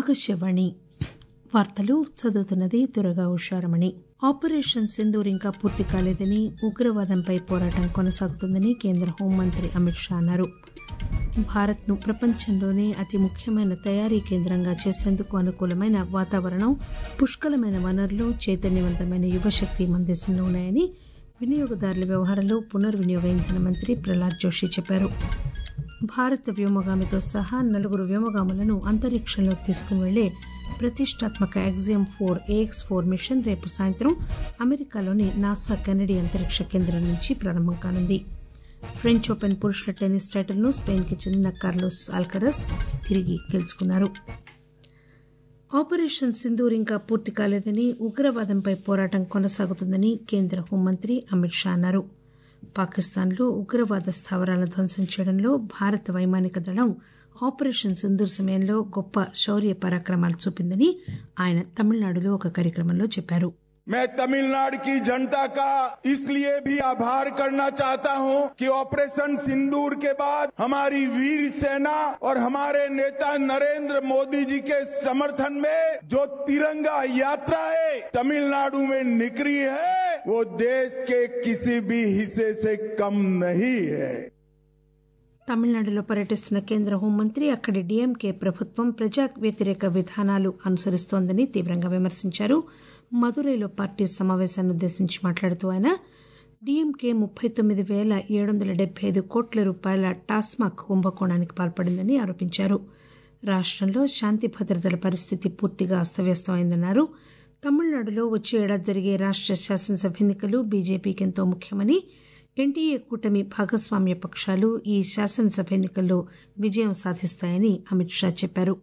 ఆకాశవాణి వార్తలు చదువుతున్నది దురగా ఉషారమణి ఆపరేషన్ సింధూర్ ఇంకా పూర్తి కాలేదని ఉగ్రవాదంపై పోరాటం కొనసాగుతుందని కేంద్ర హోంమంత్రి అమిత్ షా అన్నారు భారత్ను ప్రపంచంలోనే అతి ముఖ్యమైన తయారీ కేంద్రంగా చేసేందుకు అనుకూలమైన వాతావరణం పుష్కలమైన వనరులు చైతన్యవంతమైన యువశక్తి మన దేశంలో ఉన్నాయని వినియోగదారుల వ్యవహారాలు పునర్వినియోగ ఇంధన మంత్రి ప్రహ్లాద్ జోషి చెప్పారు భారత వ్యోమగామితో సహా నలుగురు వ్యోమగాములను అంతరిక్షంలోకి తీసుకుని వెళ్లే ప్రతిష్టాత్మక Axiom four AX four mission రేపు సాయంత్రం అమెరికాలోని నాసా కెనడీ అంతరిక్ష కేంద్రం నుంచి ప్రారంభం కానుంది ఫ్రెంచ్ ఓపెన్ పురుషుల టెన్నిస్ టైటిల్ను స్పెయిన్కి చెందిన కార్లోస్ ఆల్కరస్ తిరిగి గెలుచుకున్నారు ఆపరేషన్ సింధూర్ ఇంకా పూర్తి కాలేదని ఉగ్రవాదంపై పోరాటం కొనసాగుతుందని కేంద్ర హోంమంత్రి అమిత్ షా అన్నారు పాకిస్తాన్లో ఉగ్రవాద స్థావరాలను ధ్వంసం చేయడంలో భారత వైమానిక దళం ఆపరేషన్ సింధూర్ సమయంలో గొప్ప శౌర్య పరాక్రమాలు చూపిందని ఆయన తమిళనాడులో ఒక కార్యక్రమంలో చెప్పారు मैं तमिलनाडु की जनता का इसलिए भी आभार करना चाहता हूं कि ऑपरेशन सिंदूर के बाद हमारी वीर सेना और हमारे नेता नरेंद्र मोदी जी के समर्थन में जो तिरंगा यात्रा है तमिलनाडु में निकली है वो देश के किसी भी हिस्से से कम नहीं है తమిళనాడులో పర్యటిస్తున్న కేంద్ర హోంమంత్రి అక్కడి డీఎంకే ప్రభుత్వం ప్రజా వ్యతిరేక విధానాలు అనుసరిస్తోందని తీవ్రంగా విమర్శించారు మదురైలో పార్టీ సమావేశాన్ని ఉద్దేశించి మాట్లాడుతూ ఆయన డీఎంకే ముప్పై తొమ్మిది పేల ఏడు వందల డెబ్బై ఐదు కోట్ల రూపాయల టాస్మాక్ కుంభకోణానికి పాల్పడిందని ఆరోపించారు రాష్టంలో శాంతి భద్రతల పరిస్థితి పూర్తిగా అస్తవ్యస్తమైందన్నారు తమిళనాడులో వచ్చే ఏడాది జరిగే రాష్ట శాసనసభ ఎన్నికలు బీజేపీకి ఎంతో ముఖ్యమని ఎన్డీఏ కూటమి భాగస్వామ్య పక్షాలు ఈ శాసనసభ ఎన్నికల్లో విజయం సాధిస్తాయని అమిత్ షా చెప్పారు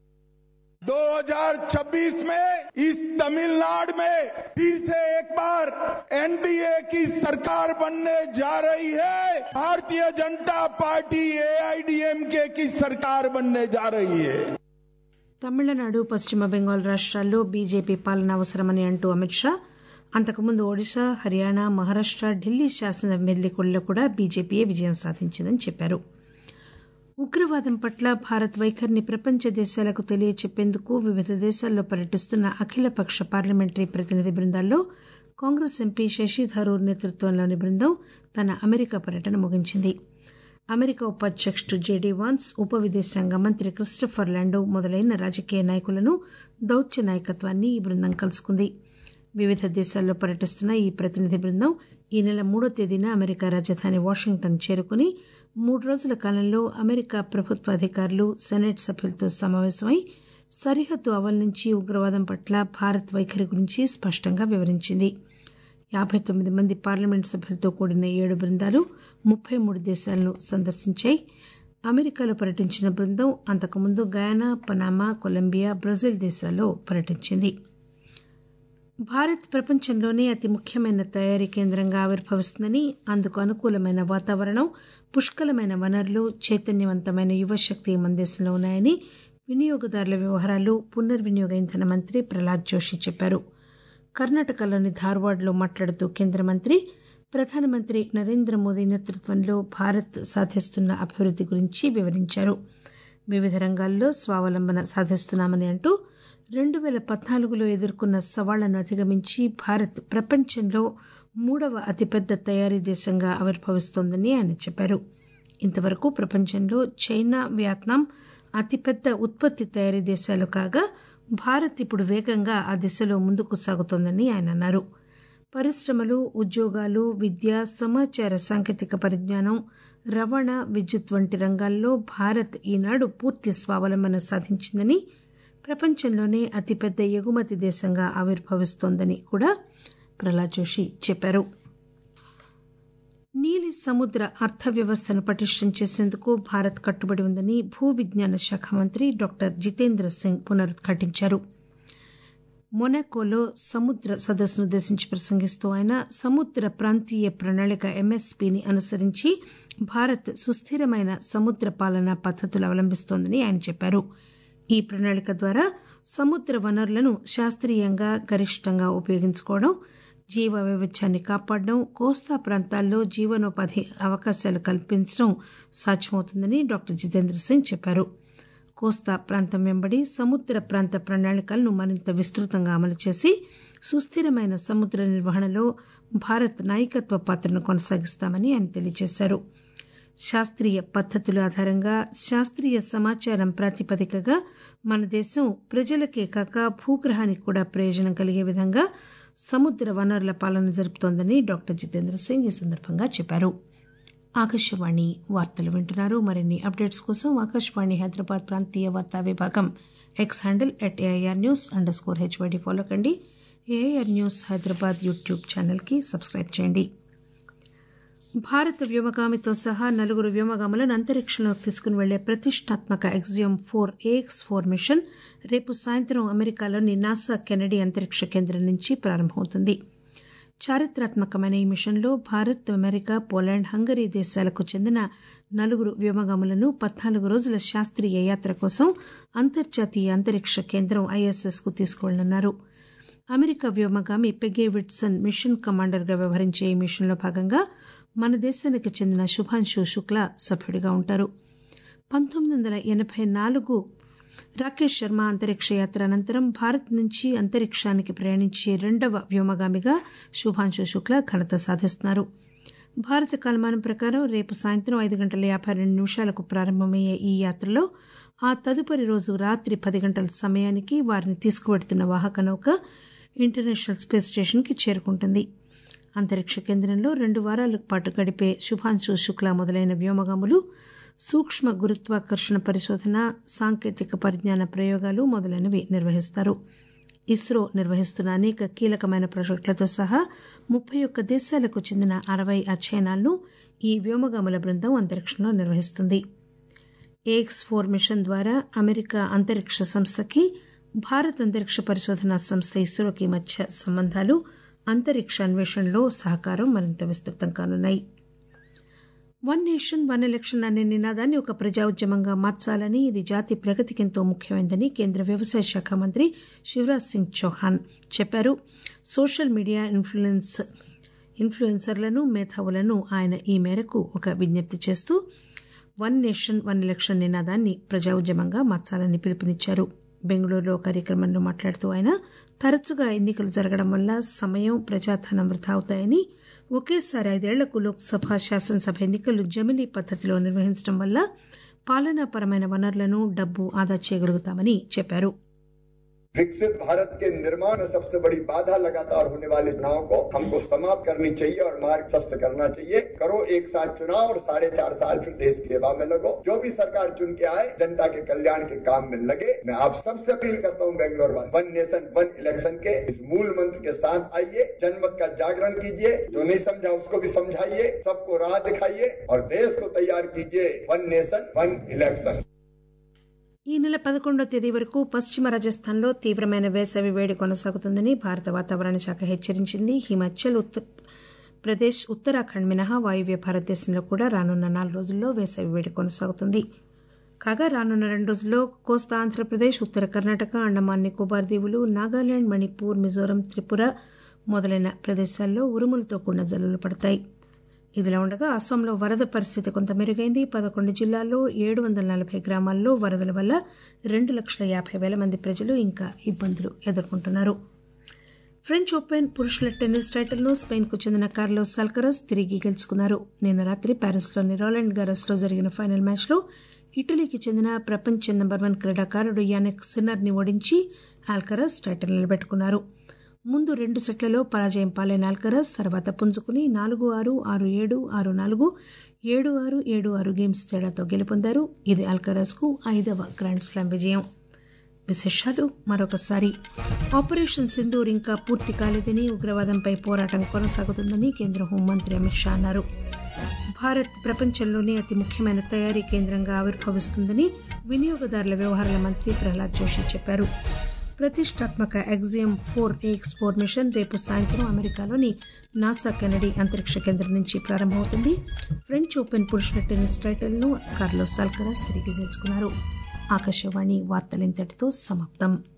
2026 में इस तमिलनाडु में फिर से एक बार एनडीए की सरकार बनने जा रही है भारतीय जनता पार्टी एआईडीएमके की सरकार बनने जा रही है తమిళనాడు పశ్చిమ బెంగాల్ రాష్ట్రాల్లో బీజేపీ పాలన అవసరమని అంటూ అమిత్ షా అంతకుముందు ఒడిశా హర్యానా మహారాష్ట ఢిల్లీ శాసనసభ ఎన్నికల్లో కూడా బీజేపీయే విజయం సాధించిందని చెప్పారు ఉగ్రవాదం పట్ల భారత్ వైఖరిని ప్రపంచ దేశాలకు తెలియచెప్పేందుకు వివిధ దేశాల్లో పర్యటిస్తున్న అఖిలపక్ష పార్లమెంటరీ ప్రతినిధి బృందాల్లో కాంగ్రెస్ ఎంపీ శశి థరూర్ నేతృత్వంలోని బృందం తన అమెరికా పర్యటన ముగించింది అమెరికా ఉపాధ్యకుడు జేడీ వాన్స్ ఉప విదేశాంగ మంత్రి క్రిస్టఫర్ ల్యాండో మొదలైన రాజకీయ నాయకులను దౌత్య నాయకత్వాన్ని ఈ బృందం కలుసుకుంది వివిధ దేశాల్లో పర్యటిస్తున్న ఈ ప్రతినిధి బృందం ఈ నెల మూడో తేదీన అమెరికా రాజధాని వాషింగ్టన్ చేరుకుని మూడు రోజుల కాలంలో అమెరికా ప్రభుత్వ అధికారులు సెనెట్ సభ్యులతో సమావేశమై సరిహద్దు అవల్ నుంచి ఉగ్రవాదం పట్ల భారత్ వైఖరి గురించి స్పష్టంగా వివరించింది యాబై తొమ్మిది మంది పార్లమెంట్ సభ్యులతో కూడిన ఏడు బృందాలు ముప్పై మూడు దేశాలను సందర్శించాయి అమెరికాలో పర్యటించిన బృందం అంతకుముందు గయానా పనామా కొలంబియా బ్రెజిల్ దేశాల్లో పర్యటించింది భారత్ ప్రపంచంలోనే అతి ముఖ్యమైన తయారీ కేంద్రంగా ఆవిర్భవిస్తుందని అందుకు అనుకూలమైన వాతావరణం పుష్కలమైన వనరులు చైతన్యవంతమైన యువశక్తి మన దేశంలో ఉన్నాయని వినియోగదారుల వ్యవహారాలు పునర్వినియోగ ఇంధన మంత్రి ప్రహ్లాద్ జోషి చెప్పారు కర్ణాటకలోని ధార్వాడ్లో మాట్లాడుతూ కేంద్ర మంత్రి ప్రధానమంత్రి నరేంద్ర మోదీ నేతృత్వంలో భారత్ సాధిస్తున్న అభివృద్ది గురించి వివరించారు వివిధ రంగాల్లో స్వావలంబన సాధిస్తున్నామని అంటూ రెండు పేల పద్నాలుగులో ఎదుర్కొన్న సవాళ్లను అధిగమించి భారత్ ప్రపంచంలో మూడవ అతిపెద్ద తయారీ దేశంగా ఆవిర్భవిస్తోందని ఆయన చెప్పారు ఇంతవరకు ప్రపంచంలో చైనా వియత్నాం అతిపెద్ద ఉత్పత్తి తయారీ దేశాలు కాగా భారత్ ఇప్పుడు వేగంగా ఆ దిశలో ముందుకు సాగుతోందని ఆయన అన్నారు పరిశ్రమలు ఉద్యోగాలు విద్య సమాచార సాంకేతిక పరిజ్ఞానం రవాణా విద్యుత్ వంటి రంగాల్లో భారత్ ఈనాడు పూర్తి స్వావలంబన సాధించిందని ప్రపంచంలోనే అతిపెద్ద ఎగుమతి దేశంగా ఆవిర్భవిస్తోందని కూడా ప్రహ్లాద్ జోషి చెప్పారు నీలి సముద్ర అర్థవ్యవస్థను పటిష్టం చేసేందుకు భారత్ కట్టుబడి ఉందని భూ విజ్ఞాన శాఖ మంత్రి డాక్టర్ జితేంద్ర సింగ్ పునరుద్ఘాటించారు మొనాకోలో సముద్ర సదస్సును ఉద్దేశించి ప్రసంగిస్తూ ఆయన సముద్ర ప్రాంతీయ ప్రణాళిక ఎంఎస్పీని అనుసరించి భారత్ సుస్థిరమైన సముద్ర పాలనా పద్దతులు అవలంబిస్తోందని ఆయన చెప్పారు ఈ ప్రణాళిక ద్వారా సముద్ర వనరులను శాస్త్రీయంగా గరిష్టంగా ఉపయోగించుకోవడం జీవ వైవిధ్యాన్ని కాపాడడం కోస్తా ప్రాంతాల్లో జీవనోపాధి అవకాశాలు కల్పించడం సాధ్యమవుతుందని డాక్టర్ జితేంద్ర సింగ్ చెప్పారు కోస్తా ప్రాంతం వెంబడి సముద్ర ప్రాంత ప్రణాళికలను మరింత విస్తృతంగా అమలు చేసి సుస్థిరమైన సముద్ర నిర్వహణలో భారత్ నాయకత్వ పాత్రను కొనసాగిస్తామని ఆయన తెలియజేశారు శాస్త్రీయ పద్ధతుల ఆధారంగా శాస్త్రీయ సమాచారం ప్రాతిపదికగా మన దేశం ప్రజలకే కాక భూగ్రహానికి కూడా ప్రయోజనం కలిగే విధంగా సముద్ర వనరుల పాలన జరుపుతోందని డాక్టర్ జితేంద్ర సింగ్ ఈ సందర్భంగా చెప్పారు ఆకాశవాణి వార్తలు వింటున్నారు మరిన్ని అప్డేట్స్ కోసం ఆకాశవాణి హైదరాబాద్ ప్రాంతీయ వార్తా విభాగం X handle at AIR news underscore HYD follow కండి ఏఐఆర్ న్యూస్ హైదరాబాద్ యూట్యూబ్ ఛానల్కి సబ్స్క్రైబ్ చేయండి భారత వ్యోమగామితో సహా నలుగురు వ్యోమగాములను అంతరిక్షంలోకి తీసుకుని వెళ్లే ప్రతిష్టాత్మక Axiom four AX four mission రేపు సాయంత్రం అమెరికాలోని నాసా కెనడీ అంతరిక్ష కేంద్రం నుంచి ప్రారంభమవుతుంది చారిత్రాత్మకమైన ఈ మిషన్లో భారత్ అమెరికా పోలాండ్ హంగరీ దేశాలకు చెందిన నలుగురు వ్యోమగాములను పద్నాలుగు రోజుల శాస్త్రీయ యాత్ర కోసం అంతర్జాతీయ అంతరిక్ష కేంద్రం ఐఎస్ఎస్ కు తీసుకువెళ్లనున్నారు అమెరికా వ్యోమగామి పెగే విట్సన్ మిషన్ కమాండర్గా వ్యవహరించే ఈ మిషన్లో భాగంగా మన దేశానికి చెందిన శుభాంశు శుక్లా సభ్యుడిగా ఉంటారు పంతొమ్మిది వందల ఎనభై నాలుగు రాకేష్ శర్మ అంతరిక్ష యాత్ర అనంతరం భారత్ నుంచి అంతరిక్షానికి ప్రయాణించే రెండవ వ్యోమగామిగా శుభాంశు శుక్లా ఘనత సాధిస్తున్నారు భారత కాలమానం ప్రకారం రేపు సాయంత్రం ఐదు గంటల యాభై రెండు నిమిషాలకు ప్రారంభమయ్యే ఈ యాత్రలో ఆ తదుపరి రోజు రాత్రి పది గంటల సమయానికి వారిని తీసుకువెడుతున్న వాహక నౌక ఇంటర్నేషనల్ స్పేస్ స్టేషన్కి చేరుకుంటుంది అంతరిక్ష కేంద్రంలో రెండు వారాల పాటు గడిపే శుభాంశు శుక్లా మొదలైన వ్యోమగాములు సూక్ష్మ గురుత్వాకర్షణ పరిశోధన సాంకేతిక పరిజ్ఞాన ప్రయోగాలు మొదలైనవి నిర్వహిస్తారు ఇస్రో నిర్వహిస్తున్న అనేక కీలకమైన ప్రాజెక్టులతో సహా ముప్పై ఒక్క దేశాలకు చెందిన అరవై అధ్యయనాలను ఈ వ్యోమగాముల బృందం అంతరిక్షంలో నిర్వహిస్తుంది ఏఎక్స్ ఫోర్ మిషన్ ద్వారా అమెరికా అంతరిక్ష సంస్థకి భారత్ అంతరిక్ష పరిశోధనా సంస్థ ఇస్రోకి మధ్య సంబంధాలు అంతరిక్ష అన్వేషణలో సహకారం మరింత విస్తృతం కానున్నాయి వన్ నేషన్ వన్ ఎలక్షన్ అనే నినాదాన్ని ఒక ప్రజా ఉద్యమంగా మార్చాలని ఇది జాతి ప్రగతికి ఎంతో ముఖ్యమైందని కేంద్ర వ్యవసాయ శాఖ మంత్రి శివరాజ్ సింగ్ చౌహాన్ చెప్పారు సోషల్ మీడియా ఇన్ఫ్లుయెన్స్ ఇన్ఫ్లుయెన్సర్లను మేధావులను ఆయన ఈ మేరకు ఒక విజ్ఞప్తి చేస్తూ వన్ నేషన్ వన్ ఎలక్షన్ నినాదాన్ని ప్రజా ఉద్యమంగా మార్చాలని పిలుపునిచ్చారు బెంగళూరులో కార్యక్రమంలో మాట్లాడుతూ ఆయన తరచుగా ఎన్నికలు జరగడం వల్ల సమయం ప్రజాధనం వృధా అవుతాయని ఒకేసారి ఐదేళ్లకు లోక్సభ శాసనసభ ఎన్నికలు జమిలీ పద్దతిలో నిర్వహించడం వల్ల పాలనాపరమైన వనరులను డబ్బు ఆదా చేయగలుగుతామని చెప్పారు विकसित भारत के निर्माण में सबसे बड़ी बाधा लगातार होने वाले चुनाव को हमको समाप्त करनी चाहिए और मार्ग स्वस्थ करना चाहिए करो एक साथ चुनाव और साढ़े चार साल फिर देश की सेवा में लगो जो भी सरकार चुन के आए जनता के कल्याण के काम में लगे मैं आप सबसे अपील करता हूँ बेंगलोर वासी वन नेशन वन इलेक्शन के इस मूल मंत्र के साथ आइए जनमत का जागरण कीजिए जो नहीं समझा उसको भी समझाइए सबको राह दिखाइए और देश को तैयार कीजिए वन नेशन वन इलेक्शन ఈ నెల పదకొండో తేదీ వరకు పశ్చిమ రాజస్థాన్లో తీవ్రమైన వేసవి వేడి కొనసాగుతుందని భారత వాతావరణ శాఖ హెచ్చరించింది హిమాచల్ ఉత్తర్ ప్రదేశ్ ఉత్తరాఖండ్ మినహా వాయువ్య భారతదేశంలో కూడా రానున్న నాలుగు రోజుల్లో వేసవి వేడి కొనసాగుతుంది కాగా రానున్న రెండు రోజుల్లో కోస్తా ఆంధ్రప్రదేశ్ ఉత్తర కర్ణాటక అండమాన్ నికోబార్ దీవులు నాగాలాండ్ మణిపూర్ మిజోరం త్రిపుర మొదలైన ప్రదేశాల్లో ఉరుములతో కూడిన జల్లులు పడతాయి ఇదిలా ఉండగా అస్సాంలో వరద పరిస్థితి కొంత మెరుగైంది పదకొండు జిల్లాల్లో ఏడు వందల నలభై గ్రామాల్లో వరదల వల్ల రెండు లక్షల యాభై వేల మంది ప్రజలు ఇంకా ఇబ్బందులు ఎదుర్కొంటున్నారు ఫ్రెంచ్ ఓపెన్ పురుషుల టెన్నిస్ టైటిల్ను స్పెయిన్కు చెందిన కార్లోస్ సల్కరస్ తిరిగి గెలుచుకున్నారు నిన్న రాత్రి ప్యారిస్లోని రోలాండ్ గారస్లో జరిగిన ఫైనల్ మ్యాచ్లో ఇటలీకి చెందిన ప్రపంచ నెంబర్ వన్ క్రీడాకారుడు యానెక్ సిన్నర్ని ఓడించి ఆల్కరస్ టైటిల్ నిలబెట్టుకున్నారు ముందు రెండు సెట్లలో పరాజయం పాలైన ఆల్కరస్ తర్వాత పుంజుకుని నాలుగు ఆరు ఆరు ఏడు ఆరు నాలుగు ఏడు ఆరు ఏడు ఆరు గేమ్స్ తేడాతో గెలుపొందారు ఇది ఆల్కరస్ కు ఐదవ గ్రాండ్ స్లామ్ విజయం విశేషాలు మరొకసారి ఆపరేషన్ సింధూర్ ఇంకా పూర్తి కాలేదని ఉగ్రవాదంపై పోరాటం కొనసాగుతుందని కేంద్ర హోంమంత్రి అమిత్ షా అన్నారు భారత్ ప్రపంచంలోనే అతి ముఖ్యమైన తయారీ కేంద్రంగా ఆవిర్భవిస్తుందని వినియోగదారుల వ్యవహారాల మంత్రి ప్రహ్లాద్ జోషి చెప్పారు ప్రతిష్టాత్మక Axiom four X four mission రేపు సాయంత్రం అమెరికాలోని నాసా కెనడీ అంతరిక్ష కేంద్రం నుంచి ప్రారంభమవుతుంది ఫ్రెంచ్ ఓపెన్ పురుషుల టెన్నిస్ టైటిల్ను కార్లోస్ సల్కరాస్ తిరిగి గెలుచుకున్నారు ఆకాశవాణి వార్తలు ఇంతటితో సమాప్తం